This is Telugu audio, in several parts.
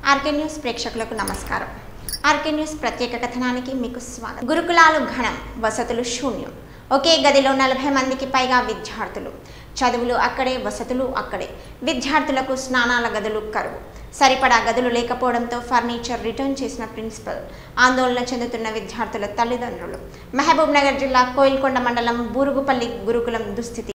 ఆర్కే న్యూస్ ప్రేక్షకులకు నమస్కారం ఆర్కే న్యూస్ ప్రత్యేక కథనానికి మీకు స్వాగతం గురుకులాలు ఘనం వసతులు శూన్యం ఒకే గదిలో నలభై మందికి పైగా విద్యార్థులు చదువులు అక్కడే వసతులు అక్కడే విద్యార్థులకు స్నానాల గదులు కరువు సరిపడా గదులు లేకపోవడంతో ఫర్నిచర్ రిటర్న్ చేసిన ప్రిన్సిపల్ ఆందోళన చెందుతున్న విద్యార్థుల తల్లిదండ్రులు మహబూబ్ నగర్ జిల్లా కోయిల్కొండ మండలం బూరుగుపల్లి గురుకులం దుస్థితి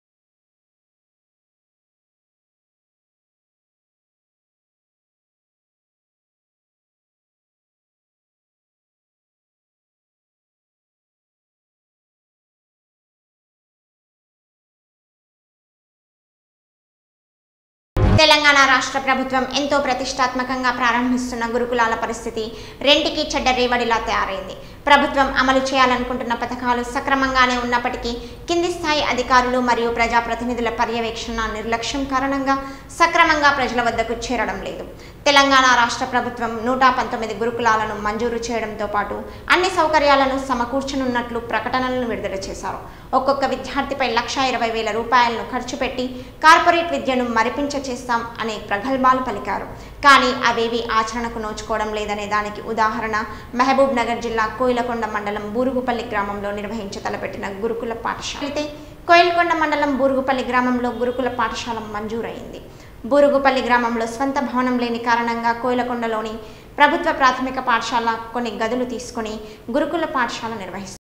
తెలంగాణ రాష్ట్ర ప్రభుత్వం ఎంతో ప్రతిష్టాత్మకంగా ప్రారంభిస్తున్న గురుకులాల పరిస్థితి రెంటికి చెడ్డ రేవడిలా తయారైంది ప్రభుత్వం అమలు చేయాలనుకుంటున్న పథకాలు సక్రమంగానే ఉన్నప్పటికీ కింది స్థాయి అధికారులు మరియు ప్రజాప్రతినిధుల పర్యవేక్షణ నిర్లక్ష్యం కారణంగా సక్రమంగా ప్రజల వద్దకు చేరడం లేదు తెలంగాణ రాష్ట్ర ప్రభుత్వం నూట పంతొమ్మిది గురుకులాలను మంజూరు చేయడంతో పాటు అన్ని సౌకర్యాలను సమకూర్చనున్నట్లు ప్రకటనలను విడుదల చేశారు ఒక్కొక్క విద్యార్థిపై లక్ష ఇరవై వేల రూపాయలను ఖర్చు పెట్టి కార్పొరేట్ విద్యను మరిపించ చేస్తాం అనే ప్రగల్భాలు పలికారు కానీ అవేవి ఆచరణకు నోచుకోవడం లేదనే దానికి ఉదాహరణ మహబూబ్ నగర్ జిల్లా కోయిలకొండ మండలం బూరుగుపల్లి గ్రామంలో నిర్వహించ తలపెట్టిన గురుకుల పాఠశాల అయితే కోయిలకొండ మండలం బూరుగుపల్లి గ్రామంలో గురుకుల పాఠశాల మంజూరైంది బూరుగుపల్లి గ్రామంలో స్వంత భవనం లేని కారణంగా కోయిలకొండలోని ప్రభుత్వ ప్రాథమిక పాఠశాల కొన్ని గదులు తీసుకుని గురుకుల పాఠశాల నిర్వహిస్తుంది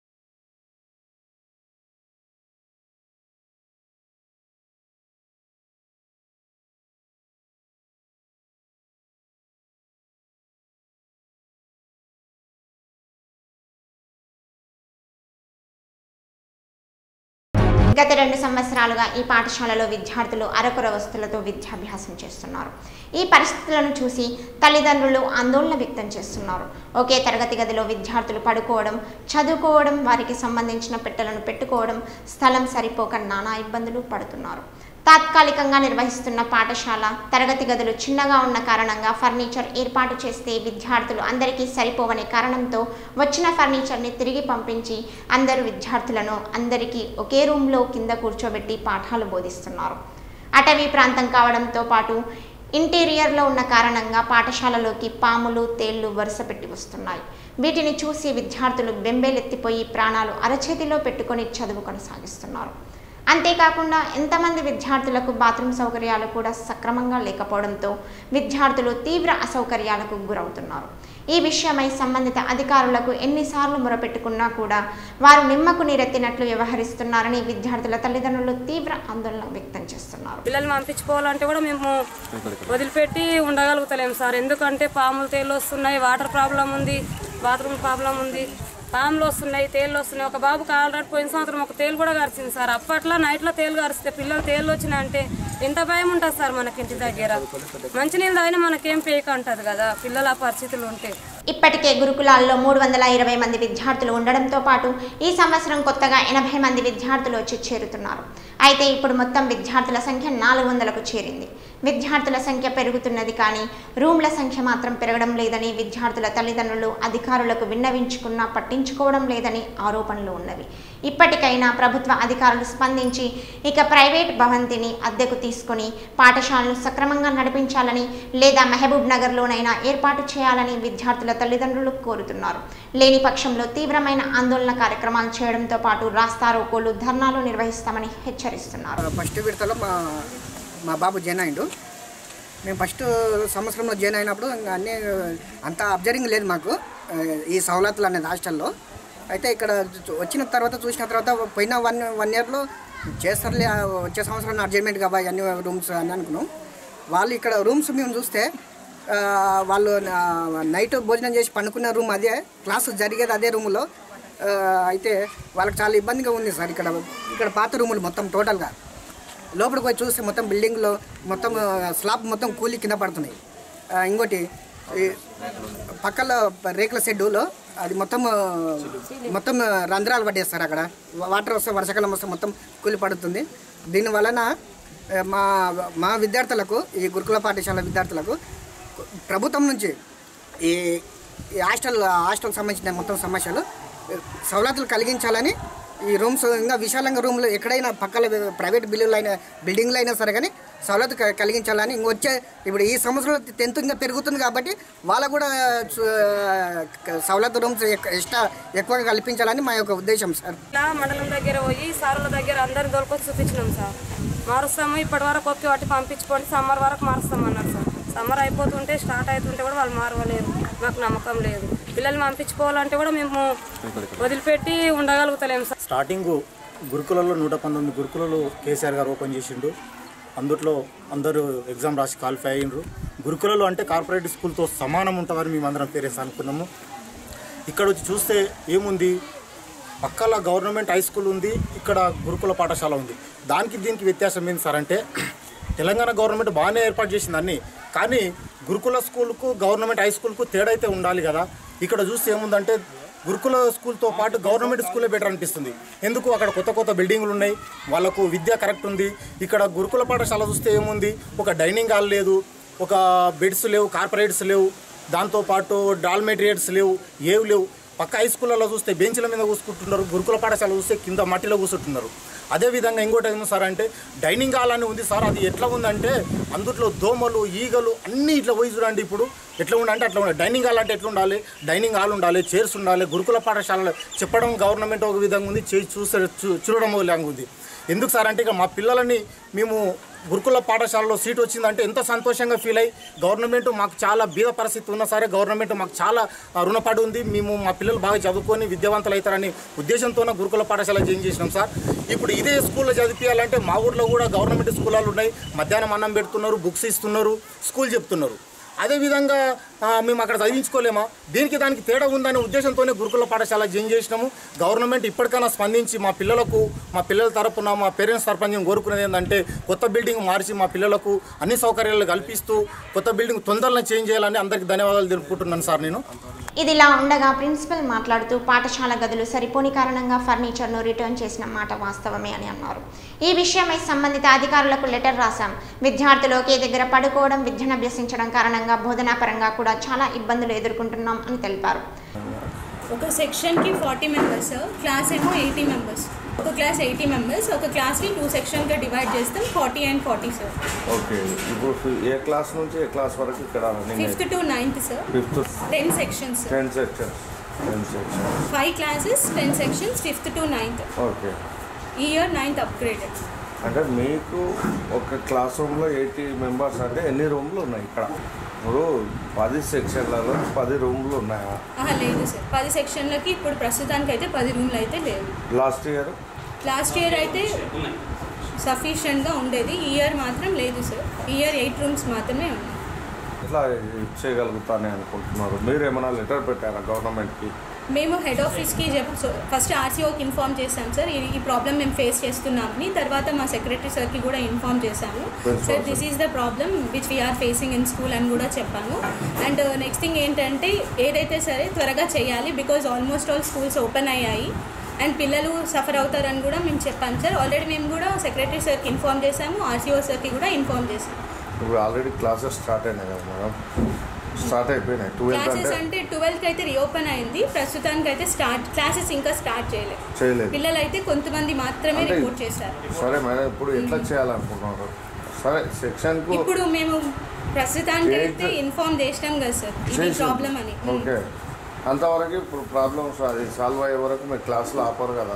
గత రెండు సంవత్సరాలుగా ఈ పాఠశాలలో విద్యార్థులు అరకొర వస్తువులతో విద్యాభ్యాసం చేస్తున్నారు ఈ పరిస్థితులను చూసి తల్లిదండ్రులు ఆందోళన వ్యక్తం చేస్తున్నారు ఒకే తరగతి గదిలో విద్యార్థులు పడుకోవడం చదువుకోవడం వారికి సంబంధించిన పెట్టెలను పెట్టుకోవడం స్థలం సరిపోక నానా ఇబ్బందులు పడుతున్నారు తాత్కాలికంగా నిర్వహిస్తున్న పాఠశాల తరగతి గదులు చిన్నగా ఉన్న కారణంగా ఫర్నిచర్ ఏర్పాటు చేస్తే విద్యార్థులు అందరికీ సరిపోవనే కారణంతో వచ్చిన ఫర్నిచర్ని తిరిగి పంపించి అందరు విద్యార్థులను అందరికీ ఒకే రూమ్లో కింద కూర్చోబెట్టి పాఠాలు బోధిస్తున్నారు అటవీ ప్రాంతం కావడంతో పాటు ఇంటీరియర్లో ఉన్న కారణంగా పాఠశాలలోకి పాములు తేళ్లు వరుస పెట్టి వస్తున్నాయి వీటిని చూసి విద్యార్థులు బెంబేలెత్తిపోయి ప్రాణాలు అరచేతిలో పెట్టుకొని చదువు కొనసాగిస్తున్నారు అంతేకాకుండా ఎంతమంది విద్యార్థులకు బాత్రూమ్ సౌకర్యాలు కూడా సక్రమంగా లేకపోవడంతో విద్యార్థులు తీవ్ర అసౌకర్యాలకు గురవుతున్నారు ఈ విషయమై సంబంధిత అధికారులకు ఎన్నిసార్లు మొరపెట్టుకున్నా కూడా వారు నిమ్మకు నీరెత్తినట్లు వ్యవహరిస్తున్నారని విద్యార్థుల తల్లిదండ్రులు తీవ్ర ఆందోళన వ్యక్తం చేస్తున్నారు పిల్లల్ని పంపించుకోవాలంటే కూడా మేము వదిలిపెట్టి ఉండగలుగుతలేము సార్ ఎందుకంటే పాములు తేళ్ళు వస్తున్నాయి వాటర్ ప్రాబ్లం ఉంది బాత్రూమ్ ప్రాబ్లం ఉంది పాములు వస్తున్నాయి తేళ్ళు వస్తున్నాయి ఒక బాబుకి ఆల్రెడీ పోయిన సంవత్సరం ఒక తేలు కూడా గరిచింది సార్ అప్పట్లో నైట్లో తేలు గరిస్తే పిల్లలు తేళ్ళు వచ్చినాయంటే ఎంత భయం ఉంటుంది సార్ మనకి ఇంటి దగ్గర మంచినీళ్ళు తాగినా మనకేం పేక అంటది కదా పిల్లల ఆ పరిస్థితులు ఉంటే ఇప్పటికే గురుకులాల్లో మూడు వందల ఇరవై మంది విద్యార్థులు ఉండడంతో పాటు ఈ సంవత్సరం కొత్తగా ఎనభై మంది విద్యార్థులు వచ్చి చేరుతున్నారు అయితే ఇప్పుడు మొత్తం విద్యార్థుల సంఖ్య నాలుగు వందలకు చేరింది విద్యార్థుల సంఖ్య పెరుగుతున్నది కానీ రూమ్ల సంఖ్య మాత్రం పెరగడం లేదని విద్యార్థుల తల్లిదండ్రులు అధికారులకు విన్నవించుకున్నా పట్టించుకోవడం లేదని ఆరోపణలు ఉన్నవి ఇప్పటికైనా ప్రభుత్వ అధికారులు స్పందించి ఇక ప్రైవేట్ భవంతిని అద్దెకు తీసుకొని పాఠశాలను సక్రమంగా నడిపించాలని లేదా మహబూబ్ నగర్లోనైనా ఏర్పాటు చేయాలని విద్యార్థుల తల్లిదండ్రులు కోరుతున్నారు లేని పక్షంలో తీవ్రమైన ఆందోళన కార్యక్రమాలు చేయడంతో పాటు రాస్తారోకోలు ధర్నాలు నిర్వహిస్తామని హెచ్చరిస్తున్నారు ఫస్ట్ విడతలో మా మా బాబు జాయిన్ అయిండు మేము ఫస్ట్ సంవత్సరంలో జాయిన్ అయినప్పుడు ఇంకా అన్నీ అంత అబ్జర్వింగ్ లేదు మాకు ఆ, ఈ సవలతులు అనేది హాస్టల్లో అయితే ఇక్కడ చూ- వచ్చిన తర్వాత చూసిన తర్వాత పోయిన వన్ వన్ ఇయర్లో చేస్తారులే ఆ, వచ్చే సంవత్సరం అడ్జస్ట్మెంట్ కావా అన్ని రూమ్స్ అని అనుకున్నాం వాళ్ళు ఇక్కడ రూమ్స్ మేము చూస్తే ఆ, వాళ్ళు నా- నైట్ భోజనం చేసి పండుకున్న రూమ్ అదే క్లాస్ జరిగేది అదే రూములో ఆ, అయితే వాళ్ళకి చాలా ఇబ్బందిగా ఉంది సార్ ఇక్కడ ఇక్కడ పాత రూములు మొత్తం టోటల్గా లోపలికి పోయి చూస్తే మొత్తం బిల్డింగ్లో మొత్తం ఆ, స్లాబ్ మొత్తం కూలి కింద పడుతున్నాయి ఆ, ఇంకోటి ఈ పక్కల రేకుల షెడ్యూలో అది మొత్తం ఆ, మొత్తం రంధ్రాలు పట్టేస్తారు అక్కడ వాటర్ వస్తే వర్షాకాలం వస్తే మొత్తం కూలి పడుతుంది దీని వలన ఆ, మా మా విద్యార్థులకు ఈ గురుకుల పాఠశాల విద్యార్థులకు ప్రభుత్వం నుంచి ఈ ఈ హాస్టల్ హాస్టల్కి సంబంధించిన మొత్తం సమస్యలు ఆ, సవలతులు కలిగించాలని ఈ రూమ్స్ ఇంకా విశాలంగా రూమ్లు ఎక్కడైనా పక్కల ప్రైవేట్ బిల్లులు అయినా బిల్డింగ్లు అయినా సరే కానీ సవలతు క- కలిగించాలని ఇంక వచ్చే ఇప్పుడు ఈ సంవత్సరం టెన్త్ ఇంకా పెరుగుతుంది కాబట్టి వాళ్ళకు కూడా సు- క- సవలతు రూమ్స్ ఎక్- ఎక్స్ట్రా ఎక్కువగా కల్పించాలని మా యొక్క ఉద్దేశం సార్ ఇలా మండలం దగ్గర పోయి సార్ల దగ్గర అందరిని దొరకొచ్చి చూపించినాం సార్ మారుస్తాము ఇప్పటి వరకు ఒప్పి వాటి పంపించుకోండి సమ్మర్ వరకు మారుస్తాం అన్నారు సార్ సమ్మర్ అయిపోతుంటే స్టార్ట్ అవుతుంటే కూడా వాళ్ళు మారవలేరు మాకు నమ్మకం లేదు పిల్లల్ని పంపించుకోవాలంటే కూడా మేము వదిలిపెట్టి ఉండగలుగుతలేము సార్ స్టార్టింగ్ గురుకులలో నూట పంతొమ్మిది గురుకులలో కేసీఆర్ గారు ఓపెన్ చేసిండు అందుట్లో అందరూ ఎగ్జామ్ రాసి క్వాలిఫై అయ్యిండ్రు గురుకులలో అంటే కార్పొరేట్ స్కూల్తో సమానం ఉంటుందని మేమందరం పేరెంట్స్ అనుకున్నాము ఇక్కడ వచ్చి చూస్తే ఏముంది పక్కల గవర్నమెంట్ హై స్కూల్ ఉంది ఇక్కడ గురుకుల పాఠశాల ఉంది దానికి దీనికి వ్యత్యాసం ఏంటి సార్ అంటే తెలంగాణ గవర్నమెంట్ బాగానే ఏర్పాటు చేసింది అన్ని కానీ గురుకుల స్కూల్కు గవర్నమెంట్ హై స్కూల్కు తేడా అయితే ఉండాలి కదా ఇక్కడ చూస్తే ఏముందంటే గురుకుల స్కూల్తో పాటు గవర్నమెంట్ స్కూలే బెటర్ అనిపిస్తుంది ఎందుకు అక్కడ కొత్త కొత్త బిల్డింగులు ఉన్నాయి వాళ్ళకు విద్య కరెక్ట్ ఉంది ఇక్కడ గురుకుల పాఠశాల చూస్తే ఏముంది ఒక డైనింగ్ హాల్ లేదు ఒక బెడ్స్ లేవు కార్పొరేట్స్ లేవు దాంతోపాటు డాల్మెటీరియల్స్ లేవు ఏవి లేవు పక్క హై స్కూళ్ళలో చూస్తే బెంచ్ల మీద కూసుకుంటున్నారు గురుకుల పాఠశాల చూస్తే కింద మట్టిలో కూర్చుంటున్నారు అదేవిధంగా ఇంకోటి ఏమో సార్ అంటే డైనింగ్ హాల్ అని ఉంది సార్ అది ఎట్లా ఉందంటే అందుట్లో దోమలు ఈగలు అన్నీ ఇట్లా పోయి చూడండి ఇప్పుడు ఎట్లా ఉండంటే అట్లా ఉండాలి డైనింగ్ హాల్ అంటే ఎట్లా ఉండాలి డైనింగ్ హాల్ ఉండాలి చైర్స్ ఉండాలి గురుకుల పాఠశాలలో చెప్పడం గవర్నమెంట్ ఒక విధంగా ఉంది చేసి చూసే చూ- చూడడం ఒక విధంగా ఉంది ఎందుకు సార్ అంటే ఇక మా పిల్లలని మేము గురుకుల పాఠశాలలో సీట్ వచ్చిందంటే ఎంత సంతోషంగా ఫీల్ అయ్యి గవర్నమెంట్ మాకు చాలా బీద పరిస్థితి ఉన్నా సరే గవర్నమెంట్ మాకు చాలా ఆ, రుణపడి ఉంది మేము మా పిల్లలు బాగా చదువుకొని విద్యావంతులు అవుతారని ఉద్దేశంతోనే గురుకుల పాఠశాల చేంజ్ చేసినాం సార్ ఇప్పుడు ఇదే స్కూల్లో చదివించాలంటే మా ఊర్లో కూడా గవర్నమెంట్ స్కూలాలు ఉన్నాయి మధ్యాహ్నం అన్నం పెడుతున్నారు బుక్స్ ఇస్తున్నారు స్కూల్ చెప్తున్నారు అదేవిధంగా ఆ, మేము అక్కడ చదివించుకోలేమా దీనికి దానికి తేడా ఉందనే ఉద్దేశంతోనే గురుకుల పాఠశాల జాయిన్ చేసినాము గవర్నమెంట్ ఇప్పటికైనా స్పందించి మా పిల్లలకు మా పిల్లల తరపున మా పేరెంట్స్ తరపున మేము కోరుకునేది ఏంటంటే కొత్త బిల్డింగ్ మార్చి మా పిల్లలకు అన్ని సౌకర్యాలు కల్పిస్తూ కొత్త బిల్డింగ్ తొందరగా చేంజ్ చేయాలని అందరికీ ధన్యవాదాలు తెలుపుకుంటున్నాను సార్ నేను ఇదిలా ఉండగా ప్రిన్సిపల్ మాట్లాడుతూ పాఠశాల గదులు సరిపోని కారణంగా ఫర్నిచర్ను రిటర్న్ చేసిన మాట వాస్తవమే అని అన్నారు ఈ విషయమై సంబంధిత అధికారులకు లెటర్ రాశాం విద్యార్థులు ఒకే దగ్గర పడుకోవడం విద్యను అభ్యసించడం కారణంగా బోధనాపరంగా కూడా చాలా ఇబ్బందులు ఎదుర్కొంటున్నాం అని తెలిపారు ఒక సెక్షన్కి ఫార్టీ మెంబర్స్ క్లాస్ ఏమో ఎయిటీ మెంబర్స్ ఒక క్లాస్ ఎయిటీ మెంబర్స్ ఒక క్లాస్ని టూ సెక్షన్గా డివైడ్ చేస్తాం forty and forty sir okay ఇప్పుడు ఫి- ఏ క్లాస్ నుంచి ఏ క్లాస్ వరకు ఇక్కడ fifth to ninth sir fifth ten sections ten sections ten sections five classes ten sections fifth to ninth okay ఈ ఇయర్ నైన్త్ అప్గ్రేడెడ్ అంటే మీకు ఒక క్లాస్ రూమ్లో ఎయిటీ మెంబర్స్ అంటే ఎన్ని రూమ్లు ఉన్నాయి ఇక్కడ ఇప్పుడు పది సెక్షన్లలో పది రూమ్లు ఉన్నాయా ఆహా లేదు సార్ పది సెక్షన్లకి ఇప్పుడు ప్రస్తుతానికి అయితే పది రూమ్లు అయితే లేవు లాస్ట్ ఇయర్ లాస్ట్ ఇయర్ అయితే సఫిషియెంట్గా ఉండేది ఈ ఇయర్ మాత్రం లేదు సార్ ఈ ఇయర్ ఎయిట్ రూమ్స్ మాత్రమే ఉన్నాయి ఎట్లా ఇచ్చేయగలుగుతానే అనుకుంటున్నారు మీరు ఏమైనా లెటర్ పెట్టారా గవర్నమెంట్కి మేము హెడ్ ఆఫీస్కి చెప్ ఫస్ట్ ఆర్సీఓకి ఇన్ఫామ్ చేశాం సార్ ఈ ఈ ప్రాబ్లం మేము ఫేస్ చేస్తున్నామని తర్వాత మా సెక్రటరీ సార్కి కూడా ఇన్ఫామ్ చేశాము Principal sir sir. This is the problem which we're facing in school అని కూడా చెప్పాను అండ్ నెక్స్ట్ థింగ్ ఏంటంటే ఏదైతే సరే త్వరగా చేయాలి because almost all schools open అయ్యాయి అండ్ పిల్లలు సఫర్ అవుతారని కూడా మేము చెప్పాం సార్ ఆల్రెడీ మేము కూడా సెక్రటరీ సార్కి ఇన్ఫామ్ చేశాము ఆర్సీఓ సార్కి కూడా ఇన్ఫామ్ చేశాము ఇప్పుడు ఆల్రెడీ క్లాసెస్ స్టార్ట్ అయినాయి కదా మేడం స్టార్ట్ అయిపోయినాయి ట్వెల్త్ క్లాసెస్ అంటే అంటే ట్వెల్త్ అయితే రీఓపెన్ అయింది ప్రస్తుతానికి అయితే స్టార్ట్ క్లాసెస్ ఇంకా స్టార్ట్ చేయలేదు చేయలేదు పిల్లలు అయితే కొంతమంది మాత్రమే అంటే- రిపోర్ట్ చేశారు సరే మేడం ఇప్పుడు ఎట్లా చేయాలనుకుంటున్నారు సరే సెక్షన్కు ఇప్పుడు మేము ప్రస్తుతానికి అయితే Eight- ఇన్ఫార్మ్ చేసినాం కదా సార్ ఇది చేసి- ప్రాబ్లం అని ఓకే అంతవరకు ఇప్పుడు ప్రాబ్లమ్స్ అది సాల్వ్ అయ్యే వరకు మీరు క్లాస్లో ఆపరు కదా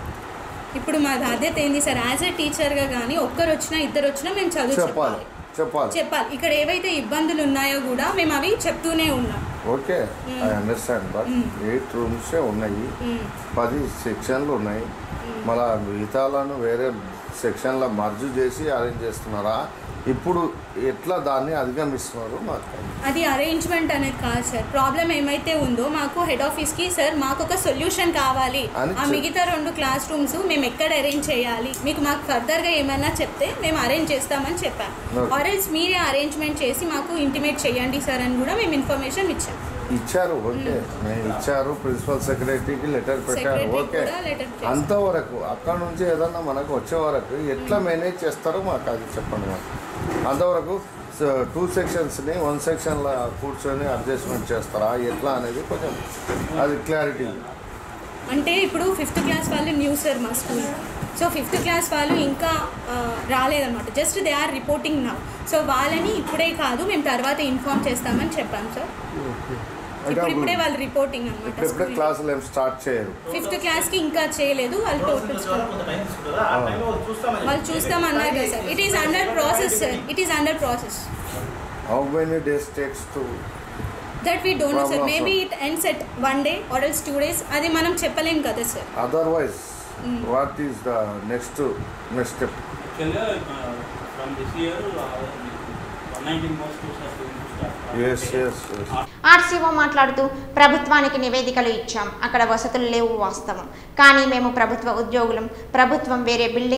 ఇప్పుడు మా బాధ్యత ఏంది సార్ యాజ్ ఏ టీచర్గా కానీ ఒక్కరు వచ్చినా ఇద్దరు వచ్చినా మేము చదువు చెప్పాలి చెప్పాలి చెప్పాలి చెప్పాలి ఇక్కడ ఏవైతే ఇబ్బందులు ఉన్నాయో కూడా మేము అవి చెప్తూనే ఉన్నాం okay I understand but eight రూమ్సే ఉన్నాయి మ్మ్. పది సెక్షన్లు ఉన్నాయి మళ్ళా మిగతాలను వేరే సెక్షన్ల మర్జు చేసి అరేంజ్ చేస్తున్నారా ఇప్పుడు ఎట్లా దాన్ని అధిగమిస్తున్నారు మాకు అది అరేంజ్మెంట్ అనేది కాదు సార్ ప్రాబ్లం ఏమైతే ఉందో మాకు హెడ్ ఆఫీస్కి సార్ మాకు ఒక సొల్యూషన్ కావాలి అని ఆ చెప్- మిగతా రెండు క్లాస్ రూమ్స్ మేము ఎక్కడ అరేంజ్ చేయాలి మీకు మాకు ఫర్దర్గా ఏమైనా చెప్తే మేము అరేంజ్ చేస్తామని చెప్పాం Okay. ఆర్ఎల్స్ మీరే అరేంజ్మెంట్ చేసి మాకు ఇంటిమేట్ చేయండి సార్ అని కూడా మేము ఇన్ఫర్మేషన్ ఇచ్చాం ఇచ్చారు ఓకే నేను ఇచ్చారు ప్రిన్సిపల్ సెక్రటరీకి లెటర్ పెట్టారు Secretary ఓకే కూడా letter చేశారు. అంతవరకు అక్కడ నుంచి ఏదన్నా మనకు వచ్చే వరకు ఎట్లా మేనేజ్ చేస్తారో మాకు అది చెప్పండి మాకు అంతవరకు టూ సెక్షన్స్ని వన్ సెక్షన్లో కూర్చొని అడ్జస్ట్మెంట్ చేస్తారా ఎట్లా అనేది కొంచెం అది క్లారిటీ అంటే ఇప్పుడు ఫిఫ్త్ క్లాస్ వాళ్ళు న్యూ సార్ మా స్కూల్ సో ఫిఫ్త్ క్లాస్ వాళ్ళు ఇంకా ఆ, రాలేదన్నమాట జస్ట్ దే ఆర్ రిపోర్టింగ్ నా సో వాళ్ళని ఇప్పుడే కాదు మేము తర్వాత ఇన్ఫార్మ్ చేస్తామని చెప్పాం సార్ అంటే ఇప్పుడు ఇప్పుడే అప్పుడు వాళ్ళు రిపోర్టింగ్ అనమాట ఇప్పుడెప్పుడే క్లాసులు ఏం స్టార్ట్ చేయరు ఫిఫ్త్ క్లాస్కి ఇంకా చేయలేదు వాళ్ళు టోటల్ వాళ్ళు చూస్తామన్నారు కదా sir it is under process sir it is under process how many days takes to that we don't know sir Problem, maybe it ends at one day or else two days అది మనం చెప్పలేం కదా sir otherwise what is the next next step Actually, uh, from this year, uh, 119 more schools are going to start. Yes yes RCO మాట్లాడుతూ ప్రభుత్వానికి నివేదికలు ఇచ్చాం అక్కడ వసతులు లేవు వాస్తవం కానీ మేము ప్రభుత్వ ఉద్యోగులం ప్రభుత్వం వేరే బిల్డింగ్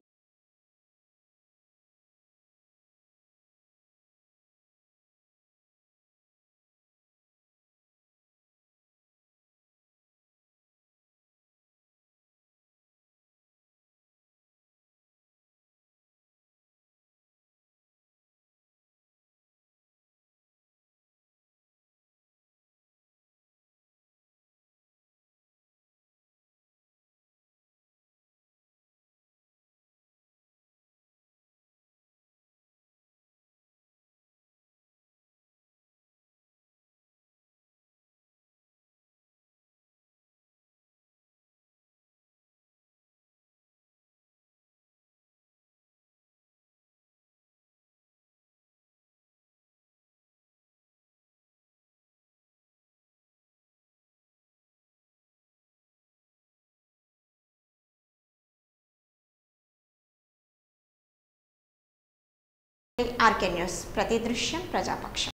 ఆర్కే న్యూస్ ప్రతి దృశ్యం ప్రజాపక్షం